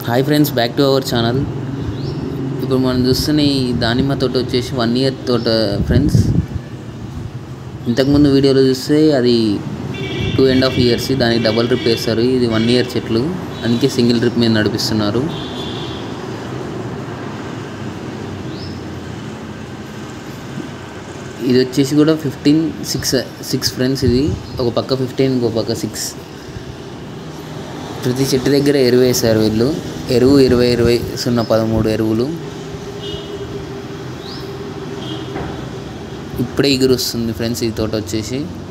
hi friends back to our channel ఇప్పుడు మనం చూస్తున్న ఈ దానిమ్మ తోట వచ్చేసి వన్ ఇయర్ తోట ఫ్రెండ్స్ ఇంతకుముందు వీడియోలో చూస్తే అది టూ అండ్ హాఫ్ ఇయర్స్ దానికి డబల్ డ్రిప్ వేస్తారు ఇది వన్ ఇయర్ చెట్లు అందుకే సింగిల్ డ్రిప్ మీద నడిపిస్తున్నారు ఇది వచ్చేసి కూడా ఫిఫ్టీన్ సిక్స్ సిక్స్ ఫ్రెండ్స్ ఇది ఒక పక్క ఫిఫ్టీన్ ఇంకో పక్క సిక్స్ ప్రతి చెట్టు దగ్గర ఎరువు వేశారు వీళ్ళు ఎరువు ఇరవై ఇరవై సున్నా పదమూడు ఎరువులు ఇప్పుడే ఎగురు వస్తుంది ఫ్రెండ్స్ ఈ తోట వచ్చేసి